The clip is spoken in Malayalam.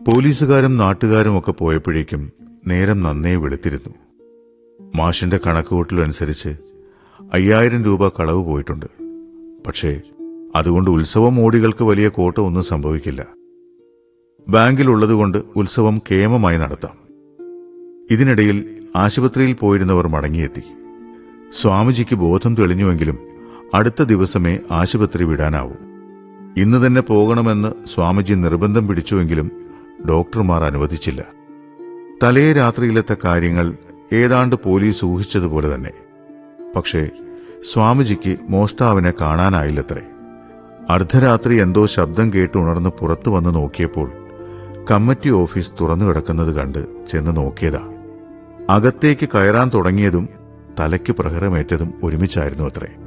പോലീസുകാരും നാട്ടുകാരും ഒക്കെ പോയപ്പോഴേക്കും നേരം നന്നേ വെളുത്തിരുന്നു മാഷിന്റെ കണക്കുകൂട്ടലനുസരിച്ച് അയ്യായിരം രൂപ കളവ് പോയിട്ടുണ്ട് പക്ഷേ അതുകൊണ്ട് ഉത്സവം മോടികൾക്ക് വലിയ കോട്ടമൊന്നും സംഭവിക്കില്ല ബാങ്കിലുള്ളതുകൊണ്ട് ഉത്സവം കേമമായി നടത്താം ഇതിനിടയിൽ ആശുപത്രിയിൽ പോയിരുന്നവർ മടങ്ങിയെത്തി സ്വാമിജിക്ക് ബോധം തെളിഞ്ഞുവെങ്കിലും അടുത്ത ദിവസമേ ആശുപത്രി വിടാനാവൂ ഇന്ന് തന്നെ പോകണമെന്ന് സ്വാമിജി നിർബന്ധം പിടിച്ചുവെങ്കിലും ഡോക്ടർമാർ അനുവദിച്ചില്ല തലേ രാത്രിയിലത്തെ കാര്യങ്ങൾ ഏതാണ്ട് പോലീസ് ഊഹിച്ചതുപോലെ തന്നെ പക്ഷേ സ്വാമിജിക്ക് മോഷ്ടാവിനെ കാണാനായില്ലത്രേ അർദ്ധരാത്രി എന്തോ ശബ്ദം കേട്ട് ഉണർന്ന് പുറത്തു വന്ന് നോക്കിയപ്പോൾ കമ്മിറ്റി ഓഫീസ് തുറന്നു കിടക്കുന്നത് കണ്ട് ചെന്ന് നോക്കിയതാ അകത്തേക്ക് കയറാൻ തുടങ്ങിയതും തലയ്ക്ക് പ്രഹരമേറ്റതും ഒരുമിച്ചായിരുന്നു അത്രേ